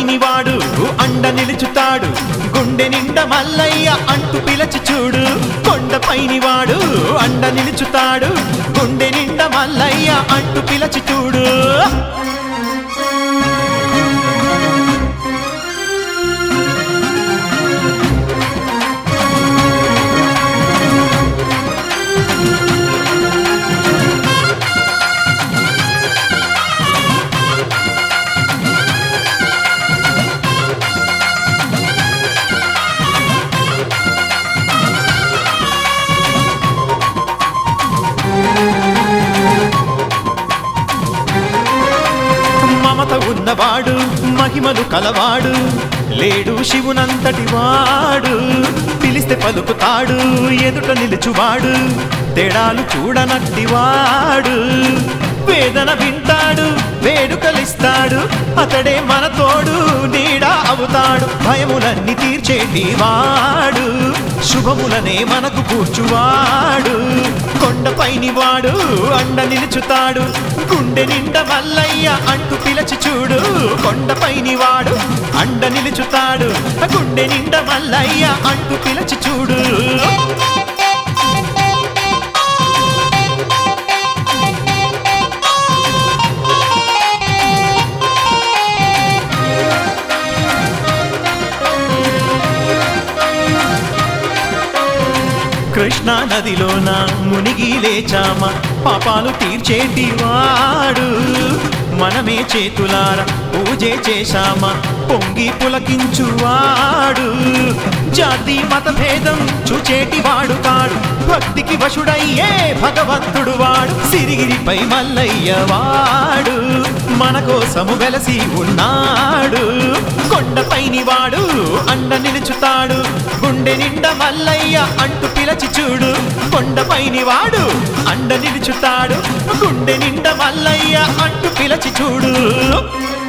కొండపైని వాడు అండ నిలుచుతాడు గుండె నిండా మల్లయ్య అంటూ పిలచి చూడు కొండపైని వాడు అండ నిలుచుతాడు గుండె నిండా మల్లయ్య అంటూ పిలచి చూడు మమత ఉన్నవాడు మహిమలు కలవాడు లేడు శివునంతటి వాడు పిలిస్తే పలుకుతాడు ఎదుట నిలుచువాడు తేడాలు చూడనట్టివాడు వేదన వింటాడు వేడుకలిస్తాడు అతడే మన తోడు నీడా అవుతాడు భయములన్నీ తీర్చేటి వాడు శుభములనే మనకు కూర్చువాడు కొండపైని వాడు అండ నిలుచుతాడు గుండె నిండా మల్లయ్య అంటూ పిలచి చూడు కొండపైని వాడు అండ నిలుచుతాడు గుండె నిండా మల్లయ్య అంటూ పిలచి చూడు కృష్ణా నదిలోన మునిగి లేచామా పాపాలు తీర్చేటి వాడు మనమే చేతులార పూజే చేశామా పొంగి పులకించువాడు జాతి మత భేదం చూచేటి వాడు కాడు భక్తికి వశుడయ్యే భగవంతుడు వాడు సిరిగిరిపై మల్లయ్య వాడు మన కోసము వెలసి ఉన్నాడు కొండపైని వాడు అండ నిలుచుతాడు గుండె నిండా మల్లయ్య అంటూ పిలచి చూడు కొండపైని వాడు అండ నిలుచుతాడు గుండె నిండా మల్లయ్య అంటూ పిలచి చూడు